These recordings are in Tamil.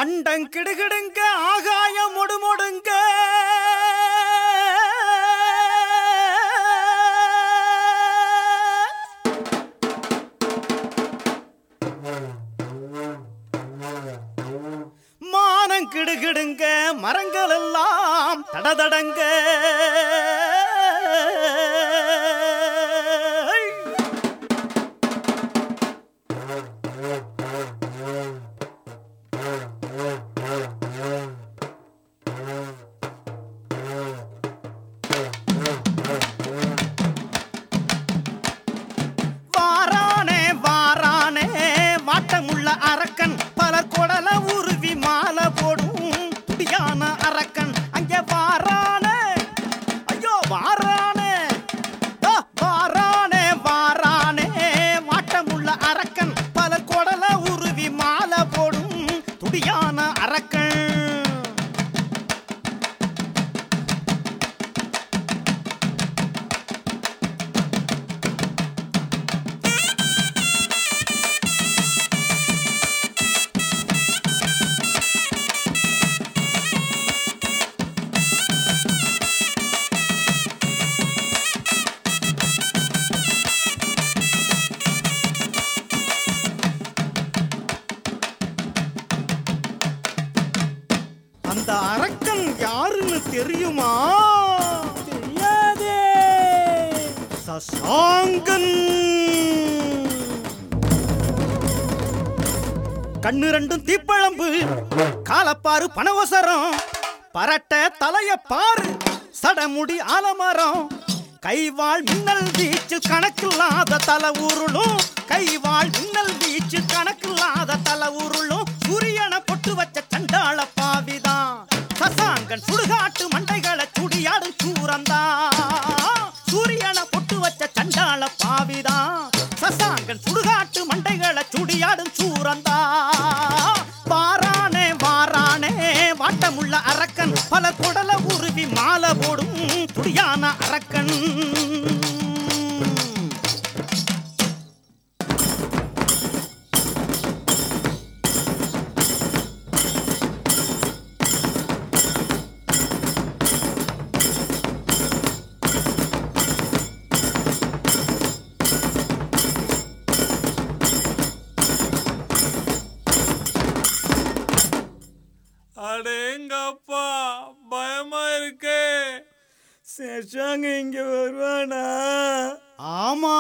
அண்டம் கிடுகிடுங்க ஆகாயம் முடுமுடுங்க மானம் கிடுகிடுங்க மரங்கள் எல்லாம் தடதடங்க வாரானே வாரானே வாட்டமுள்ள அரக்கன் பலர் கொடல உருவி மாலை போடும் துடியான அரக்கன் அங்கே வாரானே ஐயோ வாரானே ஆ, வாரானே வாரானே வாட்டமுள்ள அரக்கன் பலர் கொடல உருவி மாலை போடும் துடியான அரக்கன் அந்த அரக்கன் யாருன்னு தெரியுமா தெரியாதே சசாங்கன் கண்ணு ரெண்டும் தீப்பழம்பு காலப்பாரு பனவசரம் பரட்ட தலைய பாரு சடமுடி ஆலமரம் கைவாள் மின்னல் வீச்சு கணக்கில்லாத தல உருளும் கைவாள் மின்னல் வீச்சு கணக்கில்லாத தல உருளும் சூரியனை பொட்டு வச்ச சண்டாள பாவிதான் சசாங்கன் சுடுகாட்டு மண்டைகளை சுடியாடும் சூரந்தான் சூரியனை பொட்டு வச்ச சண்டாள பாவிதான் சசாங்கன் சுடுகாட்டு மண்டைகளை சுடியாடும் சூரந்தா வாரானே வாரானே வாட்டமுள்ள அரக்கன் பல குடல உருவி மாலை போடும் துடியான அரக்கன் அடேங்கப்பா பயமா இருக்கே சேஷாங்க இங்க வருவானா ஆமா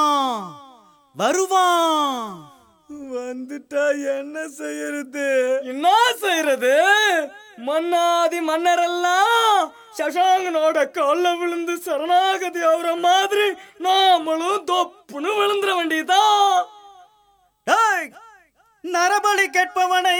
வருவான் வந்துட்டா என்ன செய்யறது என்ன செய்யறது மன்னாதி மன்னரெல்லாம் சசாங்கனோட கால்ல விழுந்து சரணாகதி ஆகுற மாதிரி நாமளும் தொப்புன்னு விழுந்துட வேண்டியதுதான் டேய், நரபலி கேட்பவனை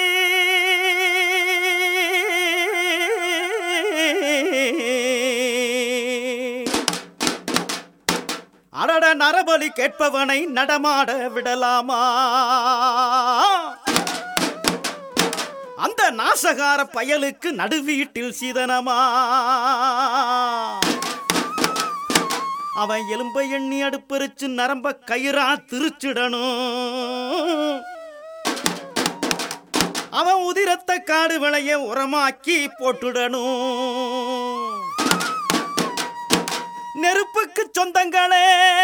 அடட நரபலி கேட்பவனை நடமாட விடலாமா அந்த நாசகார பயலுக்கு நடுவீட்டில் சீதனமா அவன் எலும்பை எண்ணி அடுப்பெரிச்சு நரம்ப கயிறா திருச்சிடணும் அவன் உதிரத்தை காடு விளைய உரமாக்கி போட்டுடணும் நெருப்புக்கு சொந்தங்களே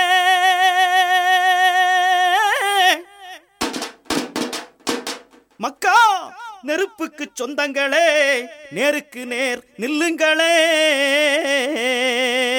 மக்கா நெருப்புக்கு சொந்தங்களே நேருக்கு நேர் நில்லுங்களே